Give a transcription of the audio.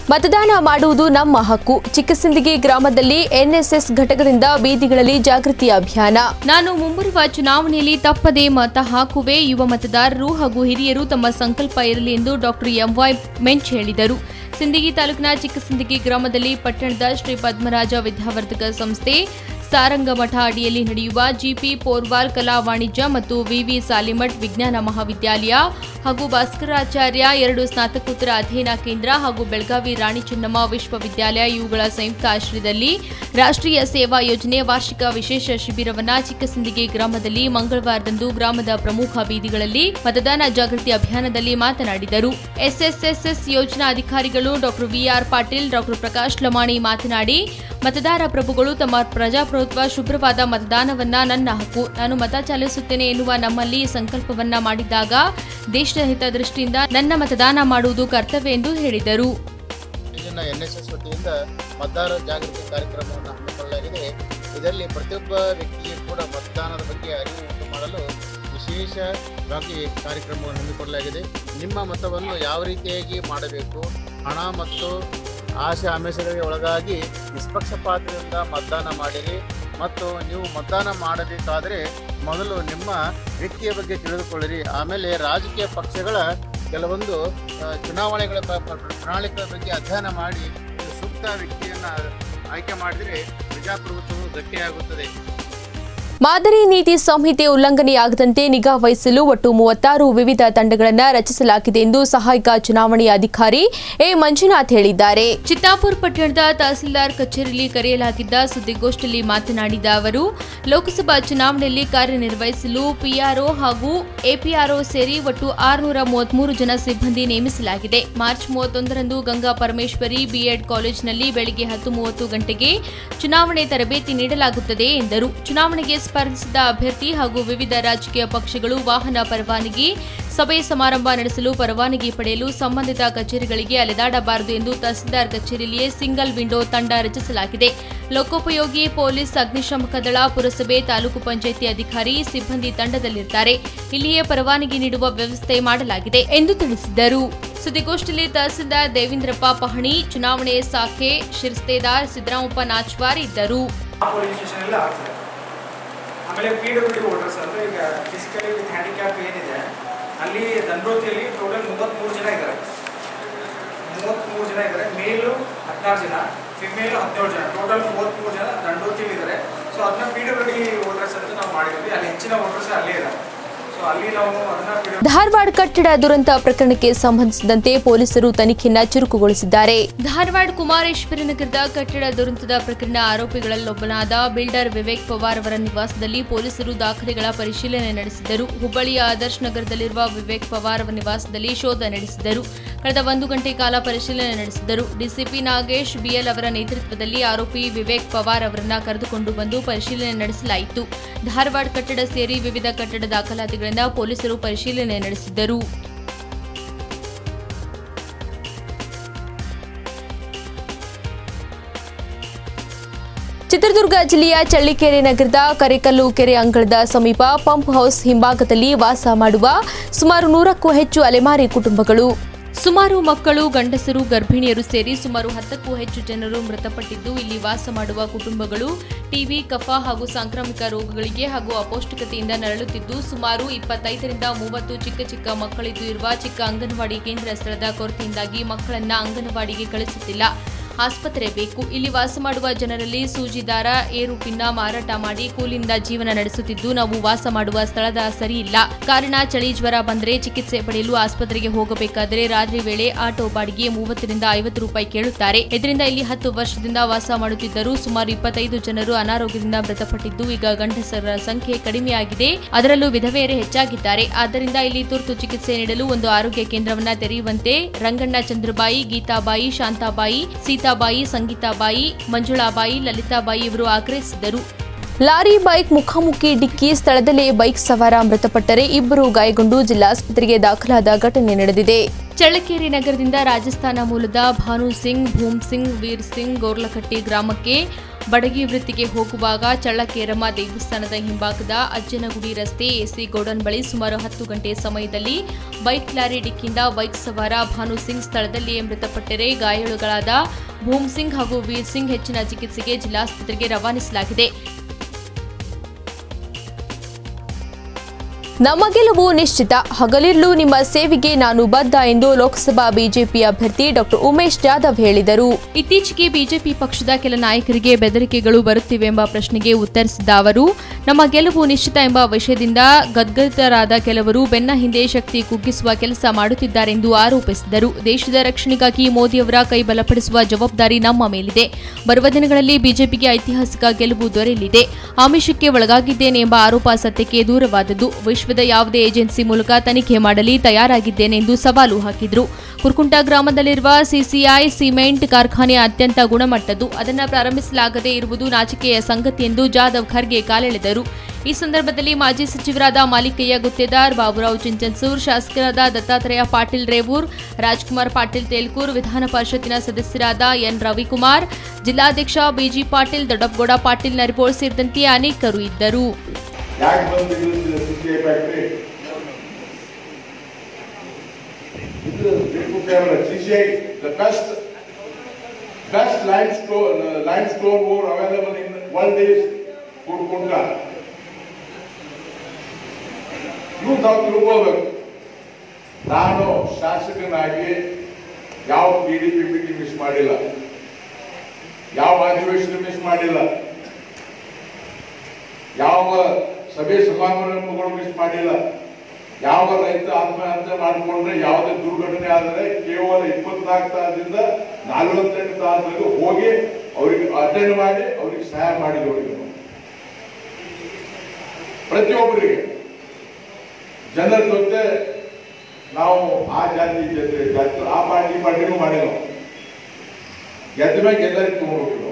ಮತದಾನ ಮಾಡುವುದು ನಮ್ಮ ಹಕ್ಕು ಚಿಕ್ಕಸಿಂದಗಿ ಗ್ರಾಮದಲ್ಲಿ ಎನ್ಎಸ್ಎಸ್ ಘಟಕದಿಂದ ಬೀದಿಗಳಲ್ಲಿ ಜಾಗೃತಿ ಅಭಿಯಾನ ನಾನು ಮುಂಬರುವ ಚುನಾವಣೆಯಲ್ಲಿ ತಪ್ಪದೆ ಮತ ಹಾಕುವೆ ಯುವ ಮತದಾರರು ಹಾಗೂ ಹಿರಿಯರು ತಮ್ಮ ಸಂಕಲ್ಪ ಇರಲಿ ಎಂದು ಡಾಕ್ಟರ್ ಎಂವೈ ಮೆಂಚ್ ಹೇಳಿದರು ಸಿಂದಗಿ ತಾಲೂಕಿನ ಚಿಕ್ಕಸಿಂದಗಿ ಗ್ರಾಮದಲ್ಲಿ ಪಟ್ಟಣದ ಶ್ರೀ ಪದ್ಮರಾಜ ವಿದ್ಯಾವರ್ಧಕ ಸಂಸ್ಥೆ ಸಾರಂಗಮಠ ಅಡಿಯಲ್ಲಿ ನಡೆಯುವ ಜಿಪಿ ಪೋರ್ವಾಲ್ ಕಲಾ ವಾಣಿಜ್ಯ ಮತ್ತು ವಿವಿ ಸಾಲಿಮಠ್ ವಿಜ್ಞಾನ ಮಹಾವಿದ್ಯಾಲಯ ಹಾಗೂ ಭಾಸ್ಕರಾಚಾರ್ಯ ಎರಡು ಸ್ನಾತಕೋತ್ತರ ಅಧ್ಯಯನ ಕೇಂದ್ರ ಹಾಗೂ ಬೆಳಗಾವಿ ರಾಣಿ ಚೆನ್ನಮ್ಮ ವಿಶ್ವವಿದ್ಯಾಲಯ ಇವುಗಳ ಸಂಯುಕ್ತ ಆಶ್ರಯದಲ್ಲಿ ರಾಷ್ಟ್ರೀಯ ಸೇವಾ ಯೋಜನೆ ವಾರ್ಷಿಕ ವಿಶೇಷ ಶಿಬಿರವನ್ನ ಚಿಕ್ಕಸಿಂದಿಗೆ ಗ್ರಾಮದಲ್ಲಿ ಮಂಗಳವಾರದಂದು ಗ್ರಾಮದ ಪ್ರಮುಖ ಬೀದಿಗಳಲ್ಲಿ ಮತದಾನ ಜಾಗೃತಿ ಅಭಿಯಾನದಲ್ಲಿ ಮಾತನಾಡಿದರು ಎಸ್ಎಸ್ಎಸ್ಎಸ್ ಯೋಜನಾ ಅಧಿಕಾರಿಗಳು doctor VR Patil doctor Prakash Lamani ಮಾತನಾಡಿ ಮತದಾರ ಪ್ರಭುಗಳು ತಮ್ಮ ಪ್ರಜಾಪ್ರಭುತ್ವ ಶುಭ್ರವಾದ ಮತದಾನವನ್ನ ನನ್ನ ಹಕ್ಕು ನಾನು ಮತ ಚಲಾಯಿಸುತ್ತೇನೆ ಎನ್ನುವ ನಮ್ಮಲ್ಲಿ ಸಂಕಲ್ಪವನ್ನ ಮಾಡಿದಾಗ ದೇಶದ ಹಿತದೃಷ್ಟಿಯಿಂದ ನನ್ನ ಮತದಾನ ಮಾಡುವುದು ಕರ್ತವ್ಯ ಎಂದು ಹೇಳಿದರು ಇದನ್ನ ಎನ್ ಎಸ್ ಎಸ್ ವತಿಯಿಂದ ಮತದಾರ ಜಾಗೃತಿ ಕಾರ್ಯಕ್ರಮವನ್ನು ಹಮ್ಮಿಕೊಳ್ಳಲಾಗಿದೆ ಇದರಲ್ಲಿ ಪ್ರತಿಯೊಬ್ಬ ವ್ಯಕ್ತಿಯು ಕೂಡ ಮತದಾನದ ಬಗ್ಗೆ ಅರಿವು ಉಂಟು ಮಾಡಲು ವಿಶೇಷವಾಗಿ ಕಾರ್ಯಕ್ರಮವನ್ನು ಹಮ್ಮಿಕೊಳ್ಳಲಾಗಿದೆ ನಿಮ್ಮ ಮತವನ್ನು ಯಾವ ರೀತಿಯಾಗಿ ಮಾಡಬೇಕು ಹಣ ಮತ್ತು ಆಶೆ ಆಮಿಷಗಳಿಗೆ ಒಳಗಾಗಿ ನಿಷ್ಪಕ್ಷಪಾತದಿಂದ ಮತದಾನ ಮಾಡಿರಿ ಮತ್ತು ನೀವು ಮತದಾನ ಮಾಡಬೇಕಾದರೆ ಮೊದಲು ನಿಮ್ಮ ವ್ಯಕ್ತಿಯ ಬಗ್ಗೆ ತಿಳಿದುಕೊಳ್ಳಿರಿ ಆಮೇಲೆ ರಾಜಕೀಯ ಪಕ್ಷಗಳ ಕೆಲವೊಂದು ಆ, ಚುನಾವಣೆಗಳ ಪ್ರ- ಪ್ರ- ಪ್ರಣಾಳಿಕೆಗಳ ಬಗ್ಗೆ ಅಧ್ಯಯನ ಮಾಡಿ ನೀವು ಸೂಕ್ತ ವ್ಯಕ್ತಿಯನ್ನು ಆಯ್ಕೆ ಮಾಡಿದರೆ ಪ್ರಜಾಪ್ರಭುತ್ವವು ಗಟ್ಟಿಯಾಗುತ್ತದೆ ಮಾದರಿ ನೀತಿ ಸಂಹಿತೆ ಉಲ್ಲಂಘನೆಯಾಗದಂತೆ ನಿಗಾ ವಹಿಸಲು ಒಟ್ಟು ಮೂವತ್ತಾರು ವಿವಿಧ ತಂಡಗಳನ್ನು ರಚಿಸಲಾಗಿದೆ ಎಂದು ಸಹಾಯಕ ಚುನಾವಣೆ ಅಧಿಕಾರಿ ಎ ಮಂಜುನಾಥ್ ಹೇಳಿದ್ದಾರೆ ಚಿತ್ತಾಪುರ ಪಟ್ಟಣದ ತಹಸೀಲ್ದಾರ್ ಕಚೇರಿಯಲ್ಲಿ ಕರೆಯಲಾಗಿದ್ದ ಸುದ್ದಿಗೋಷ್ಠಿಯಲ್ಲಿ ಮಾತನಾಡಿದ ಅವರು ಲೋಕಸಭಾ ಚುನಾವಣೆಯಲ್ಲಿ ಕಾರ್ಯನಿರ್ವಹಿಸಲು ಪಿಆರ್ಒ ಹಾಗೂ ಎಪಿಆರ್ಒ ಸೇರಿ ಒಟ್ಟು ಆರುನೂರ ಮೂವತ್ಮೂರು ಜನ ಸಿಬ್ಬಂದಿ ನೇಮಿಸಲಾಗಿದೆ ಮಾರ್ಚ್ ಮೂವತ್ತೊಂದರಂದು ಗಂಗಾ ಪರಮೇಶ್ವರಿ ಬಿಎಡ್ ಕಾಲೇಜಿನಲ್ಲಿ ಬೆಳಗ್ಗೆ ಹತ್ತು ಮೂವತ್ತು ಗಂಟೆಗೆ ಚುನಾವಣೆ ತರಬೇತಿ ನೀಡಲಾಗುತ್ತದೆ ಎಂದರು ಚುನಾವಣೆಗೆ ಸ್ಪರ್ಧಿಸಿದ ಅಭ್ಯರ್ಥಿ ಹಾಗೂ ವಿವಿಧ ರಾಜಕೀಯ ಪಕ್ಷಗಳು ವಾಹನ ಪರವಾನಗಿ ಸಭೆ ಸಮಾರಂಭ ನಡೆಸಲು ಪರವಾನಗಿ ಪಡೆಯಲು ಸಂಬಂಧಿತ ಕಚೇರಿಗಳಿಗೆ ಅಲೆದಾಡಬಾರದು ಎಂದು ತಹಸೀಲ್ದಾರ್ ಕಚೇರಿಯಲ್ಲಿಯೇ ಸಿಂಗಲ್ ವಿಂಡೋ ತಂಡ ರಚಿಸಲಾಗಿದೆ ಲೋಕೋಪಯೋಗಿ ಪೊಲೀಸ್ ಅಗ್ನಿಶಾಮಕ ದಳ ಪುರಸಭೆ ತಾಲೂಕು ಪಂಚಾಯಿತಿ ಅಧಿಕಾರಿ ಸಿಬ್ಬಂದಿ ತಂಡದಲ್ಲಿದ್ದಾರೆ ಇಲ್ಲಿಯೇ ಪರವಾನಗಿ ನೀಡುವ ವ್ಯವಸ್ಥೆ ಮಾಡಲಾಗಿದೆ ಎಂದು ತಿಳಿಸಿದರು ಸುದ್ದಿಗೋಷ್ಠಿಯಲ್ಲಿ ತಹಸೀಲ್ದಾರ್ ದೇವೇಂದ್ರಪ್ಪ ಪಹಣಿ ಚುನಾವಣೆ ಶಾಖೆ ಶಿರಸ್ತೇದಾರ್ ಸಿದ್ದರಾಮಪ್ಪ ನಾಚ್ವಾರ್ ಇದ್ದರು ಆ ಪೊಲೀಸ್ ಸ್ಟೇಷನ್ ಎಲ್ಲ ಆಗ್ತದೆ ಆಮೇಲೆ ಪಿ ಡಬ್ಲ್ಯೂ ಡಿ ವೋಟರ್ಸ್ ಅಂದರೆ ಈಗ ಫಿಸಿಕಲಿ ವಿತ್ ಹ್ಯಾಂಡಿಕ್ಯಾಪ್ ಏನಿದೆ ಅಲ್ಲಿ ದಂಡೋತಿಯಲ್ಲಿ ಟೋಟಲ್ ಮೂವತ್ತ್ಮೂರು ಜನ ಇದ್ದಾರೆ ಮೂವತ್ತ್ಮೂರು ಜನ ಇದ್ದಾರೆ ಮೇಲು ಹದಿನಾರು ಜನ ಫಿಮೇಲು ಹದಿನೇಳು ಜನ ಟೋಟಲ್ ಮೂವತ್ತ್ಮೂರು ಜನ ದಂಡೋತಿಯಲ್ಲಿ ಇದ್ದಾರೆ ಸೊ ಅದನ್ನ ಪಿ ಡಬ್ಲ್ಯೂ ಡಿ ವೋಟರ್ಸ್ ಅಂತ ನಾವು ಮಾಡಿದ್ವಿ ಅಲ್ಲಿ ಹೆಚ್ಚಿನ ವೋಟರ್ಸ್ ಅಲ್ಲೇ ಇದ್ದಾರೆ ಸೊ ಅಲ್ಲಿ ನಾವು ಅದನ್ನ ಪಿ ಡಬ್ಲ್ಯೂ ಧಾರವಾಡ ಕಟ್ಟಡ ದುರಂತ ಪ್ರಕರಣಕ್ಕೆ ಸಂಬಂಧಿಸಿದಂತೆ ಪೊಲೀಸರು ತನಿಖೆಯನ್ನ ಚುರುಕುಗೊಳಿಸಿದ್ದಾರೆ ಧಾರವಾಡ ಕುಮಾರೇಶ್ವರಿ ನಗರದ ಕಟ್ಟಡ ದುರಂತದ ಪ್ರಕರಣ ಆರೋಪಿಗಳಲ್ಲೊಬ್ಬನಾದ ಬಿಲ್ಡರ್ ವಿವೇಕ್ ಪವಾರ್ ಅವರ ನಿವಾಸದಲ್ಲಿ ಪೊಲೀಸರು ದಾಖಲೆಗಳ ಪರಿಶೀಲನೆ ನಡೆಸಿದರು ಹುಬ್ಬಳ್ಳಿಯ ಆದರ್ಶ್ ನಗರದಲ್ಲಿರುವ ವಿವೇಕ್ ಪವಾರ್ ಅವರ ನಿವಾಸದಲ್ಲಿ ಶೋಧ ನಡೆಸಿದರು ಕಳೆದ ಒಂದು ಗಂಟೆ ಕಾಲ ಪರಿಶೀಲನೆ ನಡೆಸಿದರು ಡಿಸಿಪಿ ನಾಗೇಶ್ ಬಿಎಲ್ ಅವರ ನೇತೃತ್ವದಲ್ಲಿ ಆರೋಪಿ ವಿವೇಕ್ ಪವಾರ್ ಅವರನ್ನ ಕರೆದುಕೊಂಡು ಬಂದು ಪರಿಶೀಲನೆ ನಡೆಸಲಾಯಿತು ಧಾರವಾಡ ಕಟ್ಟಡ ಸೇರಿ ವಿವಿಧ ಕಟ್ಟಡ ದಾಖಲಾತಿಗಳಿಂದ ಪೊಲೀಸರು ಪರಿಶೀಲನೆ ನಡೆಸಿದ್ದರು ಚಿತ್ರದುರ್ಗ ಜಿಲ್ಲೆಯ ಚಳ್ಳಿಕೆರೆ ನಗರದ ಕರೆಕಲ್ಲು ಕೆರೆ ಅಂಗಳದ ಸಮೀಪ ಪಂಪ್ ಹೌಸ್ ಹಿಂಭಾಗದಲ್ಲಿ ವಾಸ ಮಾಡುವ ಸುಮಾರು ನೂರಕ್ಕೂ ಹೆಚ್ಚು ಅಲೆಮಾರಿ ಕುಟುಂಬಗಳು ಸುಮಾರು ಮಕ್ಕಳು ಗಂಡಸರು ಗರ್ಭಿಣಿಯರು ಸೇರಿ ಸುಮಾರು ಹತ್ತಕ್ಕೂ ಹೆಚ್ಚು ಜನರು ಮೃತಪಟ್ಟಿದ್ದು ಇಲ್ಲಿ ವಾಸ ಮಾಡುವ ಕುಟುಂಬಗಳು ಟಿವಿ ಕಫ ಹಾಗೂ ಸಾಂಕ್ರಾಮಿಕ ರೋಗಗಳಿಗೆ ಹಾಗೂ ಅಪೌಷ್ಟಿಕತೆಯಿಂದ ನರಳುತ್ತಿದ್ದು ಸುಮಾರು ಇಪ್ಪತ್ತೈದರಿಂದ ಮೂವತ್ತು ಚಿಕ್ಕ ಚಿಕ್ಕ ಮಕ್ಕಳಿದ್ದು ಇರುವ ಚಿಕ್ಕ ಅಂಗನವಾಡಿ ಕೇಂದ್ರ ಸ್ಥಳದ ಕೊರತೆಯಿಂದಾಗಿ ಮಕ್ಕಳನ್ನ ಅಂಗನವಾಡಿಗೆ ಕಳಿಸುತ್ತಿಲ್ಲ ಆಸ್ಪತ್ರೆ ಬೇಕು ಇಲ್ಲಿ ವಾಸ ಮಾಡುವ ಜನರಲ್ಲಿ ಸೂಜಿ ದಾರ ಏರು ಪಿನ್ನ ಮಾರಾಟ ಮಾಡಿ ಕೂಲಿಯಿಂದ ಜೀವನ ನಡೆಸುತ್ತಿದ್ದು ನಾವು ವಾಸ ಮಾಡುವ ಸ್ಥಳದ ಸರಿ ಇಲ್ಲ ಕಾರಣ ಚಳಿ ಜ್ವರ ಬಂದರೆ ಚಿಕಿತ್ಸೆ ಪಡೆಯಲು ಆಸ್ಪತ್ರೆಗೆ ಹೋಗಬೇಕಾದರೆ ರಾತ್ರಿ ವೇಳೆ ಆಟೋ ಬಾಡಿಗೆ ಮೂವತ್ತರಿಂದ ಐವತ್ತು ರೂಪಾಯಿ ಕೇಳುತ್ತಾರೆ ಇದರಿಂದ ಇಲ್ಲಿ ಹತ್ತು ವರ್ಷದಿಂದ ವಾಸ ಮಾಡುತ್ತಿದ್ದರೂ ಸುಮಾರು ಇಪ್ಪತ್ತೈದು ಜನರು ಅನಾರೋಗ್ಯದಿಂದ ಮೃತಪಟ್ಟಿದ್ದು ಈಗ ಗಂಡಸರ ಸಂಖ್ಯೆ ಕಡಿಮೆಯಾಗಿದೆ ಅದರಲ್ಲೂ ವಿಧವೆಯರೇ ಹೆಚ್ಚಾಗಿದ್ದಾರೆ ಆದ್ದರಿಂದ ಇಲ್ಲಿ ತುರ್ತು ಚಿಕಿತ್ಸೆ ನೀಡಲು ಒಂದು ಆರೋಗ್ಯ ಕೇಂದ್ರವನ್ನ ತೆರೆಯುವಂತೆ ರಂಗಣ್ಣ ಚಂದ್ರಬಾಯಿ ಗೀತಾಬಾಯಿ ಶಾಂತಾಬಾಯಿ ಸೀತಾಬಾಯಿ ಸಂಗೀತಾಬಾಯಿ ಮಂಜುಳಾಬಾಯಿ ಲಲಿತಾಬಾಯಿ ಇವರು ಆಗ್ರಹಿಸಿದರು ಲಾರಿ ಬೈಕ್ ಮುಖಾಮುಖಿ ಡಿಕ್ಕಿ ಸ್ಥಳದಲ್ಲೇ ಬೈಕ್ ಸವಾರ ಮೃತಪಟ್ಟರೆ ಇಬ್ಬರು ಗಾಯಗೊಂಡು ಜಿಲ್ಲಾಸ್ಪತ್ರೆಗೆ ದಾಖಲಾದ ಘಟನೆ ನಡೆದಿದೆ ಚಳ್ಳಕೆರೆ ನಗರದಿಂದ ರಾಜಸ್ಥಾನ ಮೂಲದ ಭಾನು ಸಿಂಗ್ ಭೂಮ್ ಸಿಂಗ್ ವೀರ್ ಸಿಂಗ್ ಗೋರ್ಲಕಟ್ಟಿ ಗ್ರಾಮಕ್ಕೆ ಬಡಗಿ ವೃತ್ತಿಗೆ ಹೋಗುವಾಗ ಚಳ್ಳಕೇರಮ್ಮ ದೇವಸ್ಥಾನದ ಹಿಂಭಾಗದ ಅಜ್ಜನಗುಡಿ ರಸ್ತೆ ಎಸಿ ಗೋಡನ್ ಬಳಿ ಸುಮಾರು ಹತ್ತು ಗಂಟೆ ಸಮಯದಲ್ಲಿ ಬೈಕ್ ಲಾರಿ ಡಿಕ್ಕಿಂದ ಬೈಕ್ ಸವಾರ ಭಾನು ಸಿಂಗ್ ಸ್ಥಳದಲ್ಲಿಯೇ ಮೃತಪಟ್ಟರೆ ಗಾಯಾಳುಗಳಾದ ಭೂಮ್ ಸಿಂಗ್ ಹಾಗೂ ವೀರ್ ಸಿಂಗ್ ಹೆಚ್ಚಿನ ಚಿಕಿತ್ಸೆಗೆ ಜಿಲ್ಲಾಸ್ಪತ್ರೆಗೆ ರವಾನಿಸಲಾಗಿದೆ ನಮ್ಮ ಗೆಲುವು ನಿಶ್ಚಿತ ಹಗಲಿರುಳು ನಿಮ್ಮ ಸೇವೆಗೆ ನಾನು ಬದ್ಧ ಎಂದು ಲೋಕಸಭಾ ಬಿಜೆಪಿ ಅಭ್ಯರ್ಥಿ ಡಾಕ್ಟರ್ ಉಮೇಶ್ ಜಾಧವ್ ಹೇಳಿದರು ಇತ್ತೀಚೆಗೆ ಬಿಜೆಪಿ ಪಕ್ಷದ ಕೆಲ ನಾಯಕರಿಗೆ ಬೆದರಿಕೆಗಳು ಬರುತ್ತಿವೆ ಎಂಬ ಪ್ರಶ್ನೆಗೆ ಉತ್ತರಿಸಿದ ಅವರು ನಮ್ಮ ಗೆಲುವು ನಿಶ್ಚಿತ ಎಂಬ ವಿಷಯದಿಂದ ಗದ್ಗದರಾದ ಕೆಲವರು ಬೆನ್ನ ಹಿಂದೆ ಶಕ್ತಿ ಕುಗ್ಗಿಸುವ ಕೆಲಸ ಮಾಡುತ್ತಿದ್ದಾರೆಂದು ಆರೋಪಿಸಿದರು ದೇಶದ ರಕ್ಷಣೆಗಾಗಿ ಮೋದಿಯವರ ಕೈ ಬಲಪಡಿಸುವ ಜವಾಬ್ದಾರಿ ನಮ್ಮ ಮೇಲಿದೆ ಬರುವ ದಿನಗಳಲ್ಲಿ ಬಿಜೆಪಿಗೆ ಐತಿಹಾಸಿಕ ಗೆಲುವು ದೊರೆಯಲಿದೆ ಆಮಿಷಕ್ಕೆ ಒಳಗಾಗಿದ್ದೇನೆ ಎಂಬ ಆರೋಪ ಸತ್ಯಕ್ಕೆ ದೂರವಾದದ್ದು ವಿಶ್ವದ ಯಾವುದೇ ಏಜೆನ್ಸಿ ಮೂಲಕ ತನಿಖೆ ಮಾಡಲಿ ತಯಾರಾಗಿದ್ದೇನೆ ಎಂದು ಸವಾಲು ಹಾಕಿದರು ಕುರ್ಕುಂಟ ಗ್ರಾಮದಲ್ಲಿರುವ ಸಿಸಿಐ ಸಿಮೆಂಟ್ ಕಾರ್ಖಾನೆ ಅತ್ಯಂತ ಗುಣಮಟ್ಟದ್ದು ಅದನ್ನು ಪ್ರಾರಂಭಿಸಲಾಗದೇ ಇರುವುದು ನಾಚಿಕೆಯ ಸಂಗತಿ ಎಂದು ಜಾಧವ್ ಖರ್ಗೆ ಕಾಲೆಳೆದರು ಈ ಸಂದರ್ಭದಲ್ಲಿ ಮಾಜಿ ಸಚಿವರಾದ ಮಾಲಿಕಯ್ಯ ಗುತ್ತೇದಾರ್ ಬಾಬುರಾವ್ ಚಿಂಚನ್ಸೂರ್ ಶಾಸಕರಾದ ದತ್ತಾತ್ರೇಯ ಪಾಟೀಲ್ ರೇವೂರ್ ರಾಜ್ಕುಮಾರ್ ಪಾಟೀಲ್ ತೇಲ್ಕೂರ್ ವಿಧಾನ ಪರಿಷತ್ತಿನ ಸದಸ್ಯರಾದ ಎನ್ ರವಿಕುಮಾರ್ ಜಿಲ್ಲಾಧ್ಯಕ್ಷ ಬಿಜಿ ಪಾಟೀಲ್ ದೊಡ್ಡಪ್ಪಗೌಡ ಪಾಟೀಲ್ ನರಿಬೋಳ್ ಸೇರಿದಂತೆ ಅನೇಕರು ಇದ್ದರು ಯಾಕೆ ಬಂದು ನಿಲ್ಲಿಸಿದ ಸಿಸಿಐ ಫ್ಯಾಕ್ಟ್ರಿ ಇದು ಬೇಕು ಕೇವಲ CCI the best best line store line store or available in world is ಕುಡ್ಕೊಂಡ ಇವು ತಾವು ತಿಳ್ಕೋಬೇಕು ನಾನು ಶಾಸಕನಾಗಿ ಯಾವ P D P meeting miss ಮಾಡಿಲ್ಲ ಯಾವ ಅಧಿವೇಶನ ಮಿಸ್ ಮಾಡಿಲ್ಲ ಯಾವ ಸಭೆ ಸಮಾರಂಭಗಳು ಮಿಸ್ ಮಾಡಿಲ್ಲ ಯಾವ ರೈತ ಆತ್ಮಹತ್ಯೆ ಮಾಡಿಕೊಂಡ್ರೆ ಯಾವುದೇ ದುರ್ಘಟನೆ ಆದರೆ ಕೇವಲ ಇಪ್ಪತ್ನಾಲ್ಕು ತಾಸದಿಂದ ನಲವತ್ತೆಂಟು ತಾಸದಾಗ ಹೋಗಿ ಅವರಿಗೆ ಅಟೆಂಡ್ ಮಾಡಿ ಅವರಿಗೆ ಸಹಾಯ ಮಾಡಿದವರಿಗೆ ನಾವು. ಪ್ರತಿಯೊಬ್ಬರಿಗೆ ಜನರ ಜೊತೆ ನಾವು ಆ ಜಾತಿ ಈ ಜಾತಿ ಜಾತಿ ಆ ಪಾರ್ಟಿ ಪಾರ್ಟಿನೂ ಮಾಡಿಲ್ಲ ಗೆದ್ದ ಮೇಲೆ ಎಲ್ಲರಿಗೂ ತಗೊಂಡ್ಬಿಟ್ಟು